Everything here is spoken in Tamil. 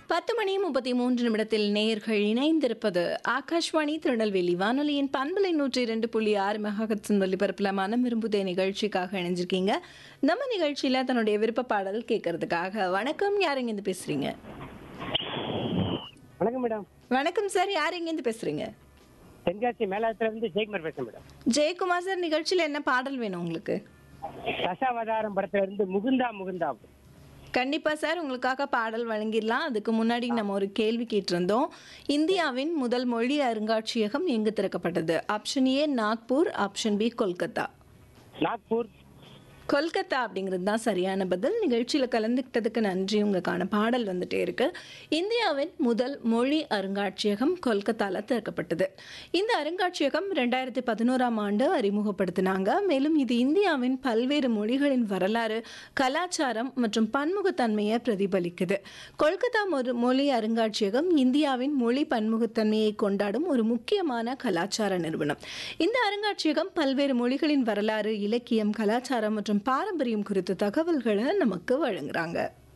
பத்து மணி முப்பத்தி மூன்று நிமிடத்தில் நேயர்கள் இணைந்திருப்பது ஆகாஷ்வாணி திருநெல்வேலி வானொலியின் பண்பலை நூற்றி இரண்டு புள்ளி ஆறு மெகாஹட்ஸின் ஒலிபரப்பில் மனம் விரும்புதே நிகழ்ச்சிக்காக இணைஞ்சிருக்கீங்க நம்ம நிகழ்ச்சியில் தன்னுடைய விருப்ப பாடல் கேட்கறதுக்காக வணக்கம் யார் இங்கேருந்து பேசுறீங்க வணக்கம் மேடம் வணக்கம் சார் யார் இங்கேருந்து பேசுறீங்க தென்காசி மேலாத்துல இருந்து ஜெயக்குமார் பேசுறேன் மேடம் ஜெயக்குமார் சார் நிகழ்ச்சியில் என்ன பாடல் வேணும் உங்களுக்கு தசாவதாரம் படத்துல இருந்து முகுந்தா முகுந்தா கண்டிப்பா சார் உங்களுக்காக பாடல் வழங்கிடலாம் அதுக்கு முன்னாடி நம்ம ஒரு கேள்வி கேட்டிருந்தோம் இந்தியாவின் முதல் மொழி அருங்காட்சியகம் எங்கு திறக்கப்பட்டது option A Nagpur option B Kolkata Nagpur Kolkata அப்படிங்கிறது தான் சரியான பதில் நிகழ்ச்சியில் கலந்துக்கிட்டதுக்கு நன்றி உங்களுக்கான பாடல் வந்துட்டே இருக்கு இந்தியாவின் முதல் மொழி அருங்காட்சியகம் கொல்கத்தாவில் திறக்கப்பட்டது இந்த அருங்காட்சியகம் ரெண்டாயிரத்தி பதினோராம் ஆண்டு அறிமுகப்படுத்தினாங்க மேலும் இது இந்தியாவின் பல்வேறு மொழிகளின் வரலாறு கலாச்சாரம் மற்றும் பன்முகத்தன்மையை பிரதிபலிக்குது கொல்கத்தா மொரு மொழி அருங்காட்சியகம் இந்தியாவின் மொழி பன்முகத்தன்மையை கொண்டாடும் ஒரு முக்கியமான கலாச்சார நிறுவனம் இந்த அருங்காட்சியகம் பல்வேறு மொழிகளின் வரலாறு இலக்கியம் கலாச்சாரம் மற்றும் பாரம்பரியம் குறித்த தகவல்களை நமக்கு வழங்குறாங்க